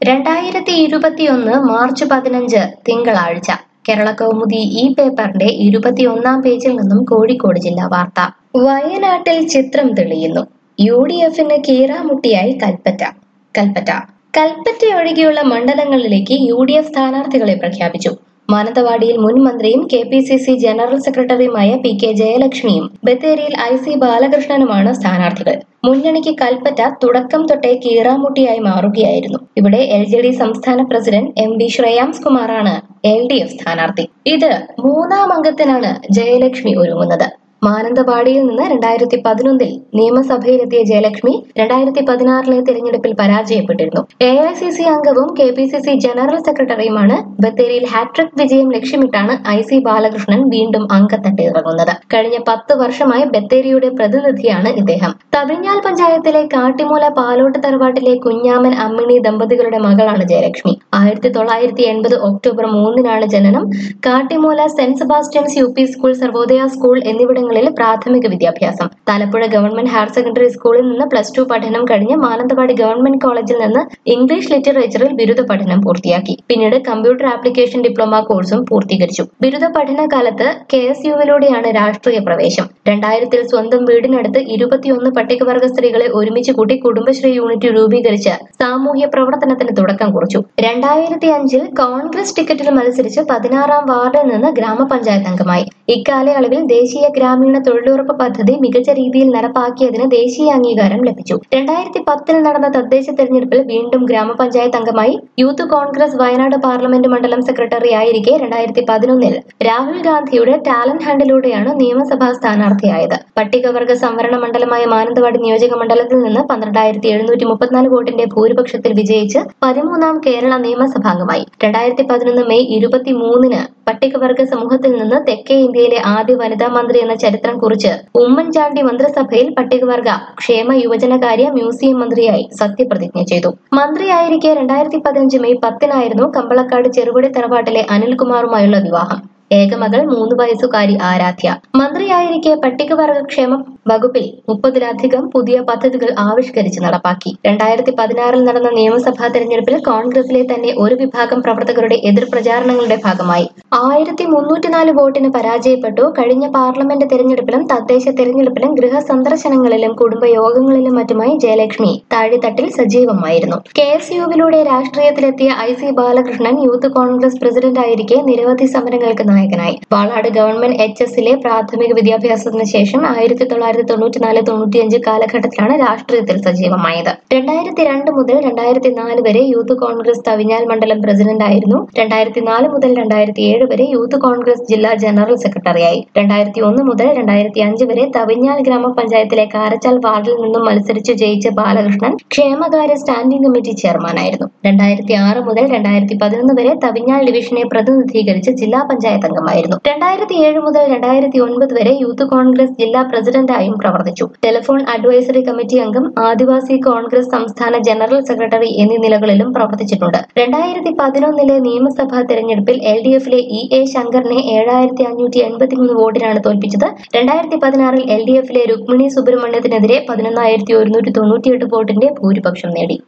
രണ്ടായിരത്തി ഇരുപത്തിയൊന്ന് മാർച്ച് പതിനഞ്ച് തിങ്കളാഴ്ച കേരള കൗമുദി ഈ പേപ്പറിന്റെ ഇരുപത്തിയൊന്നാം പേജിൽ നിന്നും കോഴിക്കോട് ജില്ലാ വാർത്ത വയനാട്ടിൽ ചിത്രം തെളിയുന്നു യു ഡി എഫിന് കീറാമുട്ടിയായി കൽപ്പറ്റ കൽപ്പറ്റ കൽപ്പറ്റ ഒഴികെയുള്ള മണ്ഡലങ്ങളിലേക്ക് യു ഡി എഫ് സ്ഥാനാർത്ഥികളെ പ്രഖ്യാപിച്ചു മാനന്തവാടിയിൽ മുൻ മന്ത്രിയും K P C C general സെക്രട്ടറിയുമായ പി കെ ജയലക്ഷ്മിയും ബത്തേരിയിൽ ഐ സി ബാലകൃഷ്ണനുമാണ് സ്ഥാനാർത്ഥികൾ മുന്നണിക്ക് കൽപ്പറ്റ തുടക്കം തൊട്ടേ കീറാമുട്ടിയായി മാറുകയായിരുന്നു ഇവിടെ എൽ ജെ ഡി സംസ്ഥാന പ്രസിഡന്റ് എം വി ശ്രേയാംസ് കുമാറാണ് എൽ ഡി എഫ് സ്ഥാനാർത്ഥി ഇത് മൂന്നാം അംഗത്തിനാണ് ജയലക്ഷ്മി ഒരുങ്ങുന്നത് മാനന്തവാടിയിൽ നിന്ന് രണ്ടായിരത്തി പതിനൊന്നിൽ നിയമസഭയിലെത്തിയ ജയലക്ഷ്മി രണ്ടായിരത്തി പതിനാറിലെ തിരഞ്ഞെടുപ്പിൽ പരാജയപ്പെട്ടിരുന്നു എ ഐ സി സി അംഗവും K P C C general സെക്രട്ടറിയുമാണ് ബത്തേരിയിൽ ഹാട്രിക് വിജയം ലക്ഷ്യമിട്ടാണ് ഐ സി ബാലകൃഷ്ണൻ വീണ്ടും അംഗത്തട്ടിറങ്ങുന്നത് കഴിഞ്ഞ പത്ത് വർഷമായി ബത്തേരിയുടെ പ്രതിനിധിയാണ് ഇദ്ദേഹം തവിഞ്ഞാൽ പഞ്ചായത്തിലെ കാട്ടിമൂല പാലോട്ട് തറവാട്ടിലെ കുഞ്ഞാമൻ അമ്മിണി ദമ്പതികളുടെ മകളാണ് ജയലക്ഷ്മി ആയിരത്തി തൊള്ളായിരത്തി എൺപത് ഒക്ടോബർ മൂന്നിനാണ് ജനനം Kattimoola saint Sebastian's U P school Sarvodaya school എന്നിവിടങ്ങളിൽ പ്രാഥമിക വിദ്യാഭ്യാസം തലപ്പുഴ ഗവൺമെന്റ് ഹയർ സെക്കൻഡറി സ്കൂളിൽ നിന്ന് പ്ലസ് ടു പഠനം കഴിഞ്ഞ് മാനന്തവാടി ഗവൺമെന്റ് കോളേജിൽ നിന്ന് ഇംഗ്ലീഷ് ലിറ്ററേച്ചറിൽ ബിരുദ പഠനം പൂർത്തിയാക്കി പിന്നീട് കമ്പ്യൂട്ടർ ആപ്ലിക്കേഷൻ ഡിപ്ലോമ കോഴ്സും പൂർത്തീകരിച്ചു ബിരുദ പഠനകാലത്ത് കെ എസ് യുവിലൂടെയാണ് രാഷ്ട്രീയ പ്രവേശം രണ്ടായിരത്തിൽ സ്വന്തം വീടിനടുത്ത് ഇരുപത്തിയൊന്ന് പട്ടികവർഗ സ്ത്രീകളെ ഒരുമിച്ച് കൂട്ടി കുടുംബശ്രീ യൂണിറ്റ് രൂപീകരിച്ച് സാമൂഹ്യ പ്രവർത്തനത്തിന് തുടക്കം കുറിച്ചു രണ്ടായിരത്തി അഞ്ചിൽ കോൺഗ്രസ് ടിക്കറ്റിൽ മത്സരിച്ച് പതിനാറാം വാർഡിൽ നിന്ന് ഗ്രാമപഞ്ചായത്ത് അംഗമായി ഇക്കാലയളവിൽ ദേശീയ ഗ്രാമീണ തൊഴിലുറപ്പ് പദ്ധതി മികച്ച രീതിയിൽ നടപ്പാക്കിയതിന് ദേശീയ അംഗീകാരം ലഭിച്ചു രണ്ടായിരത്തി പത്തിൽ നടന്ന തദ്ദേശ തെരഞ്ഞെടുപ്പിൽ വീണ്ടും ഗ്രാമപഞ്ചായത്ത് അംഗമായി യൂത്ത് കോൺഗ്രസ് വയനാട് പാർലമെന്റ് മണ്ഡലം സെക്രട്ടറി ആയിരിക്കെ രണ്ടായിരത്തി പതിനൊന്നിൽ രാഹുൽ ഗാന്ധിയുടെ ടാലന്റ് ഹണ്ടിലൂടെയാണ് നിയമസഭാ സ്ഥാനാർത്ഥിയായത് പട്ടികവർഗ സംവരണ മണ്ഡലമായ മാനന്തവാടി നിയോജക മണ്ഡലത്തിൽ നിന്ന് പന്ത്രണ്ടായിരത്തി എഴുന്നൂറ്റി മുപ്പത്തിനാല് വോട്ടിന്റെ ഭൂരിപക്ഷത്തിൽ വിജയിച്ച് പതിമൂന്നാം കേരള നിയമസഭാംഗമായി രണ്ടായിരത്തി പതിനൊന്ന് മെയ് ഇരുപത്തിമൂന്നിന് പട്ടികവർഗ സമൂഹത്തിൽ നിന്ന് തെക്കേ ഇന്ത്യയിലെ ആദ്യ വനിതാ മന്ത്രി എന്ന ചരിത്രം കുറിച്ച് ഉമ്മൻചാണ്ടി മന്ത്രിസഭയിൽ പട്ടികവർഗ ക്ഷേമ യുവജനകാര്യ മ്യൂസിയം മന്ത്രിയായി സത്യപ്രതിജ്ഞ ചെയ്തു മന്ത്രിയായിരിക്കെ രണ്ടായിരത്തി പതിനഞ്ച് മെയ് പത്തിനായിരുന്നു കമ്പളക്കാട് ചെറുപടി തറവാട്ടിലെ അനിൽകുമാറുമായുള്ള വിവാഹം ഏകമകൾ മൂന്ന് വയസ്സുകാരി ആരാധ്യ മന്ത്രിയായിരിക്കെ പട്ടികവർഗ ക്ഷേമ വകുപ്പിൽ മുപ്പതിലധികം പുതിയ പദ്ധതികൾ ആവിഷ്കരിച്ച് നടപ്പാക്കി രണ്ടായിരത്തി പതിനാറിൽ നടന്ന നിയമസഭാ തെരഞ്ഞെടുപ്പിൽ കോൺഗ്രസിലെ തന്നെ ഒരു വിഭാഗം പ്രവർത്തകരുടെ എതിർ പ്രചാരണങ്ങളുടെ ഭാഗമായി ആയിരത്തി മുന്നൂറ്റിനാല് വോട്ടിന് പരാജയപ്പെട്ടു കഴിഞ്ഞ പാർലമെന്റ് തെരഞ്ഞെടുപ്പിലും തദ്ദേശ തെരഞ്ഞെടുപ്പിലും ഗൃഹ സന്ദർശനങ്ങളിലും കുടുംബയോഗങ്ങളിലും മറ്റുമായി ജയലക്ഷ്മി താഴെത്തട്ടിൽ സജീവമായിരുന്നു കെ എസ് യുവിലൂടെ രാഷ്ട്രീയത്തിലെത്തിയ I C Balakrishnan youth Congress പ്രസിഡന്റായിരിക്കെ നിരവധി സമരങ്ങൾക്ക് നായകനായി വാളാട് ഗവൺമെന്റ് എച്ച് എസിലെ പ്രാഥമിക വിദ്യാഭ്യാസത്തിന് ശേഷം ആയിരത്തി തൊള്ളായിരത്തി തൊണ്ണൂറ്റിനാല് തൊണ്ണൂറ്റിയഞ്ച് കാലഘട്ടത്തിലാണ് രാഷ്ട്രീയത്തിൽ സജീവമായത് രണ്ടായിരത്തി രണ്ട് മുതൽ രണ്ടായിരത്തി നാല് വരെ യൂത്ത് കോൺഗ്രസ് തവിഞ്ഞാൽ മണ്ഡലം പ്രസിഡന്റായിരുന്നു രണ്ടായിരത്തി നാല് മുതൽ രണ്ടായിരത്തി ഏഴ് വരെ യൂത്ത് കോൺഗ്രസ് ജില്ലാ ജനറൽ സെക്രട്ടറിയായി രണ്ടായിരത്തി ഒന്ന് മുതൽ രണ്ടായിരത്തി അഞ്ച് വരെ തവിഞ്ഞാൽ ഗ്രാമപഞ്ചായത്തിലെ കാരച്ചാൽ വാർഡിൽ നിന്നും മത്സരിച്ച് ജയിച്ച ബാലകൃഷ്ണൻ ക്ഷേമകാര്യ സ്റ്റാൻഡിംഗ് കമ്മിറ്റി ചെയർമാനായിരുന്നു രണ്ടായിരത്തി ആറ് മുതൽ രണ്ടായിരത്തി പതിനൊന്ന് വരെ തവിഞ്ഞാൽ ഡിവിഷനെ പ്രതിനിധീകരിച്ച് ജില്ലാ പഞ്ചായത്ത് അംഗമായിരുന്നു രണ്ടായിരത്തി ഏഴ് മുതൽ രണ്ടായിരത്തി ഒൻപത് വരെ യൂത്ത് കോൺഗ്രസ് ജില്ലാ പ്രസിഡന്റായും പ്രവർത്തിച്ചു ടെലിഫോൺ അഡ്വൈസറി കമ്മിറ്റി അംഗം ആദിവാസി കോൺഗ്രസ് സംസ്ഥാന ജനറൽ സെക്രട്ടറി എന്നീ നിലകളിലും പ്രവർത്തിച്ചിട്ടുണ്ട് രണ്ടായിരത്തി പതിനൊന്നിലെ നിയമസഭാ തെരഞ്ഞെടുപ്പിൽ എൽ ഡി എഫിലെ ഇ എ ശങ്കറിനെ ഏഴായിരത്തി അഞ്ഞൂറ്റി എൺപത്തിമൂന്ന് വോട്ടിനാണ് തോൽപ്പിച്ചത് രണ്ടായിരത്തി പതിനാറിൽ എൽ ഡി എഫിലെ രുക്മിണി സുബ്രഹ്മണ്യത്തിനെതിരെ പതിനൊന്നായിരത്തി ഒരുന്നൂറ്റി തൊണ്ണൂറ്റിയെട്ട് വോട്ടിന്റെ ഭൂരിപക്ഷം നേടി